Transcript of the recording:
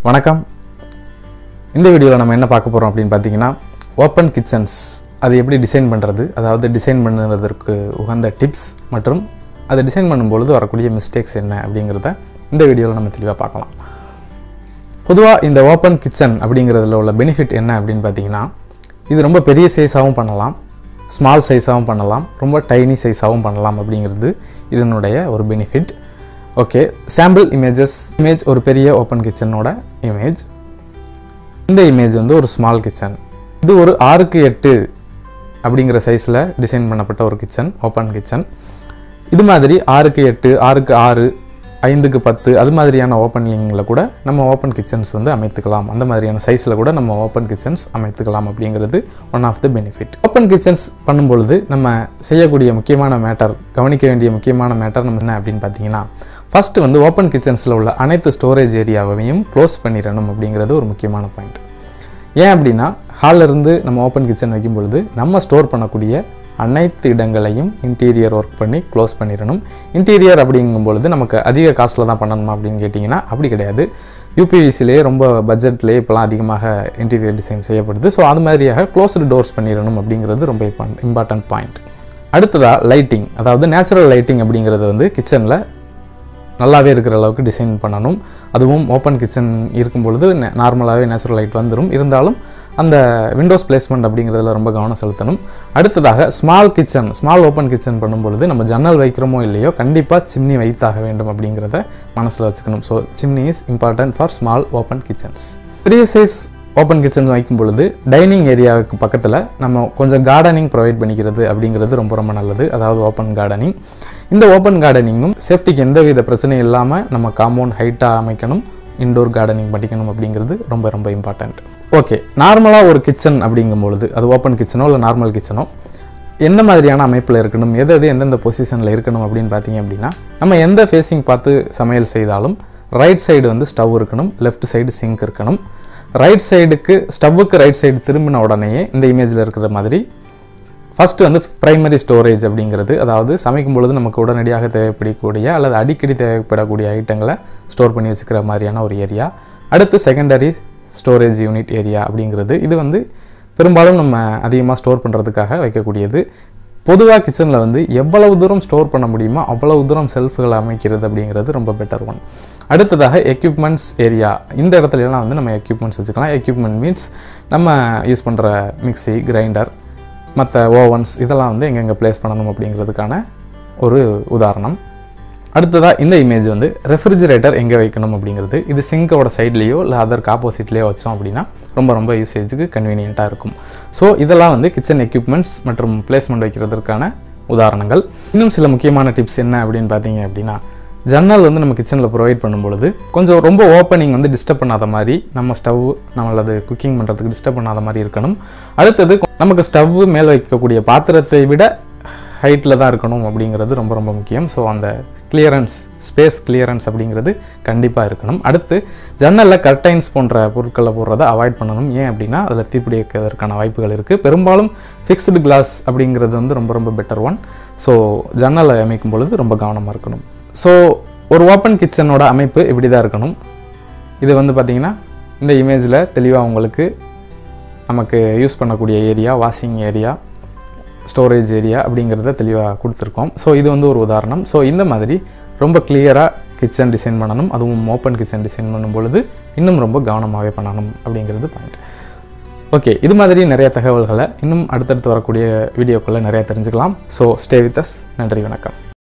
வணக்கம் இந்த வீடியோவில் நம்ம என்ன பார்க்க போகிறோம் அப்படின்னு பார்த்தீங்கன்னா ஓப்பன் கிச்சன்ஸ் அது எப்படி டிசைன் பண்ணுறது அதாவது டிசைன் பண்ணுவதற்கு உகந்த டிப்ஸ் மற்றும் அதை டிசைன் பண்ணும்பொழுது வரக்கூடிய மிஸ்டேக்ஸ் என்ன அப்படிங்கிறத இந்த வீடியோவில் நம்ம தெளிவாக பார்க்கலாம் பொதுவாக இந்த ஓப்பன் கிச்சன் அப்படிங்கிறதுல உள்ள பெனிஃபிட் என்ன அப்படின்னு பார்த்தீங்கன்னா இது ரொம்ப பெரிய சைஸாகவும் பண்ணலாம் ஸ்மால் சைஸாகவும் பண்ணலாம் ரொம்ப டைனி சைஸாகவும் பண்ணலாம் அப்படிங்கிறது இதனுடைய ஒரு benefit okay sample images image ஒரு பெரிய ஓப்பன் கிச்சனோட இமேஜ் இந்த இமேஜ் வந்து ஒரு ஸ்மால் கிச்சன் இது ஒரு ஆறுக்கு எட்டு அப்படிங்கிற சைஸில் டிசைன் பண்ணப்பட்ட ஒரு கிச்சன் ஓப்பன் கிச்சன் இது மாதிரி ஆறுக்கு எட்டு ஆறுக்கு ஆறு ஐந்துக்கு பத்து அது மாதிரியான ஓப்பனிங்கில் கூட நம்ம ஓப்பன் கிச்சன்ஸ் வந்து அமைத்துக்கலாம் அந்த மாதிரியான சைஸில் கூட நம்ம ஓப்பன் கிச்சன்ஸ் அமைத்துக்கலாம் அப்படிங்கிறது one of the benefit open kitchens பண்ணும்பொழுது நம்ம செய்யக்கூடிய முக்கியமான மேட்டர் கவனிக்க வேண்டிய முக்கியமான மேட்டர் நம்ம என்ன அப்படின்னு பார்த்தீங்கன்னா ஃபஸ்ட்டு வந்து ஓப்பன் கிச்சன்ஸில் உள்ள அனைத்து ஸ்டோரேஜ் ஏரியாவையும் க்ளோஸ் பண்ணிடணும் அப்படிங்கிறது ஒரு முக்கியமான பாயிண்ட் ஏன் அப்படின்னா ஹாலில் இருந்து நம்ம ஓப்பன் கிச்சன் வைக்கும் பொழுது நம்ம ஸ்டோர் பண்ணக்கூடிய அனைத்து இடங்களையும் இன்டீரியர் ஒர்க் பண்ணி க்ளோஸ் பண்ணிடணும் இன்டீரியர் அப்படிங்கும் பொழுது நமக்கு அதிக காஸ்ட்டில் தான் பண்ணணுமா அப்படின்னு கேட்டிங்கன்னா அப்படி கிடையாது யூபிவிசிலேயே ரொம்ப பட்ஜெட்லேயே இப்போலாம் அதிகமாக இன்டீரியர் டிசைன் செய்யப்படுது ஸோ அது மாதிரியாக க்ளோஸ்டு டோர்ஸ் பண்ணிடணும் அப்படிங்கிறது ரொம்ப இம்பார்ட்டன்ட் பாயிண்ட் அடுத்ததாக லைட்டிங் அதாவது நேச்சுரல் லைட்டிங் அப்படிங்கிறது வந்து கிச்சனில் நல்லாவே இருக்கிற அளவுக்கு டிசைன் பண்ணணும் அதுவும் ஓப்பன் கிச்சன் இருக்கும் பொழுது நார்மலாகவே நேச்சுரல் லைட் வந்துடும் இருந்தாலும் அந்த விண்டோஸ் பிளேஸ்மெண்ட் அப்படிங்கிறதுல ரொம்ப கவனம் செலுத்தணும் அடுத்ததாக small kitchen small open kitchen பண்ணும்பொழுது நம்ம ஜன்னல் வைக்கிறோமோ இல்லையோ கண்டிப்பாக சிம்னி வைத்தாக வேண்டும் அப்படிங்கிறத மனசில் வச்சுக்கணும் so chimney is important for small open kitchens பெரிய சைஸ் ஓப்பன் கிச்சன் வைக்கும் பொழுது டைனிங் ஏரியாவுக்கு பக்கத்தில் நம்ம கொஞ்சம் கார்டனிங் ப்ரொவைட் பண்ணிக்கிறது அப்படிங்கிறது ரொம்ப ரொம்ப நல்லது அதாவது ஓப்பன் கார்டனிங் இந்த ஓப்பன் கார்டனிங்கும் சேஃப்டிக்கு எந்தவித பிரச்சனையும் இல்லாமல் நம்ம காம்பவுண்ட் ஹைட்டாக அமைக்கணும் இன்டோர் கார்டனிங் பண்ணிக்கணும் அப்படிங்கிறது ரொம்ப ரொம்ப இம்பார்ட்டண்ட் ஓகே நார்மலாக ஒரு கிச்சன் அப்படிங்கும் பொழுது அது ஓப்பன் கிச்சனோ இல்லை நார்மல் கிச்சனோ எந்த மாதிரியான அமைப்பில் இருக்கணும் எது எது எந்தெந்த பொசிஷனில் இருக்கணும் அப்படின்னு பார்த்தீங்க அப்படின்னா நம்ம எந்த ஃபேஸிங் பார்த்து சமையல் செய்தாலும் ரைட் சைடு வந்து ஸ்டவ் இருக்கணும் லெஃப்ட் சைடு சிங்க் இருக்கணும் ரைட் சைடுக்கு ஸ்டவ்வுக்கு ரைட் சைடு திரும்பின உடனேயே இந்த இமேஜில் இருக்கிற மாதிரி ஃபஸ்ட்டு வந்து ப்ரைமரி ஸ்டோரேஜ் அப்படிங்கிறது அதாவது சமைக்கும் பொழுது நமக்கு உடனடியாக தேவைப்படக்கூடிய அல்லது அடிக்கடி தேவைப்படக்கூடிய ஐட்டங்களை ஸ்டோர் பண்ணி வச்சுக்கிற மாதிரியான ஒரு ஏரியா அடுத்து செகண்டரி ஸ்டோரேஜ் யூனிட் ஏரியா அப்படிங்கிறது இது வந்து பெரும்பாலும் நம்ம அதிகமாக ஸ்டோர் பண்ணுறதுக்காக வைக்கக்கூடியது பொதுவாக கிச்சனில் வந்து எவ்வளவு தூரம் ஸ்டோர் பண்ண முடியுமோ அவ்வளவு தூரம் செல்ஃபுகளை அமைக்கிறது அப்படிங்கிறது ரொம்ப பெட்டர் ஒன் அடுத்ததாக எக்யூப்மெண்ட்ஸ் ஏரியா இந்த இடத்துலலாம் வந்து நம்ம எக்யூப்மெண்ட்ஸ் வச்சுக்கலாம் எக்யூப்மெண்ட் மீன்ஸ் நம்ம யூஸ் பண்ணுற மிக்சி கிரைண்டர் மற்ற ஓவன்ஸ் இதெல்லாம் வந்து எங்கெங்கே ப்ளேஸ் பண்ணணும் அப்படிங்கிறதுக்கான ஒரு உதாரணம் அடுத்ததாக இந்த இமேஜ் வந்து ரெஃப்ரிஜிரேட்டர் எங்கே வைக்கணும் அப்படிங்கிறது இது சிங்கோட சைட்லேயோ இல்லை அதற்கு ஆப்போசிட்லேயோ வச்சோம் அப்படின்னா ரொம்ப ரொம்ப யூசேஜுக்கு கன்வீனியண்ட்டாக இருக்கும் ஸோ இதெல்லாம் வந்து கிச்சன் எக்யூப்மெண்ட்ஸ் மற்றும் பிளேஸ்மெண்ட் வைக்கிறதுக்கான உதாரணங்கள் இன்னும் சில முக்கியமான டிப்ஸ் என்ன அப்படின்னு பார்த்தீங்க அப்படின்னா ஜன்னல் வந்து நம்ம கிச்சனில் ப்ரொவைட் பண்ணும்பொழுது கொஞ்சம் ரொம்ப ஓப்பனிங் வந்து டிஸ்டர்ப் பண்ணாத மாதிரி நம்ம ஸ்டவ் நம்மளது குக்கிங் பண்ணுறதுக்கு டிஸ்டர்ப் பண்ணாத மாதிரி இருக்கணும் அடுத்தது நமக்கு ஸ்டவ் மேலே வைக்கக்கூடிய பாத்திரத்தை விட ஹைட்டில் தான் இருக்கணும் அப்படிங்கிறது ரொம்ப ரொம்ப முக்கியம் ஸோ அந்த கிளியரன்ஸ் ஸ்பேஸ் கிளியரன்ஸ் அப்படிங்கிறது கண்டிப்பாக இருக்கணும் அடுத்து ஜன்னலில் கர்டைன்ஸ் போன்ற பொருட்களை போடுறதை அவாய்ட் பண்ணணும் ஏன் அப்படின்னா அதில் தீப்பிடி வைக்கிறதுக்கான வாய்ப்புகள் இருக்குது பெரும்பாலும் ஃபிக்ஸ்டு கிளாஸ் அப்படிங்கிறது வந்து ரொம்ப ரொம்ப பெட்டர் ஒன் ஸோ ஜன்னலை அமைக்கும் பொழுது ரொம்ப கவனமாக இருக்கணும் ஸோ ஒரு ஓப்பன் கிச்சனோட அமைப்பு இப்படி தான் இருக்கணும் இது வந்து பார்த்திங்கன்னா இந்த இமேஜில் தெளிவாக உங்களுக்கு நமக்கு யூஸ் பண்ணக்கூடிய area washing area storage area அப்படிங்கிறத தெளிவாக கொடுத்துருக்கோம் ஸோ இது வந்து ஒரு உதாரணம் ஸோ இந்த மாதிரி ரொம்ப கிளியராக கிச்சன் டிசைன் பண்ணணும் அதுவும் ஓப்பன் கிச்சன் டிசைன் பண்ணும் பொழுது இன்னும் ரொம்ப கவனமாகவே பண்ணணும் அப்படிங்கிறது பாயிண்ட் ஓகே இது மாதிரி நிறைய தகவல்களை இன்னும் அடுத்தடுத்து வரக்கூடிய வீடியோக்களில் நிறையா தெரிஞ்சுக்கலாம் ஸோ ஸ்டே வித் அஸ் நன்றி வணக்கம்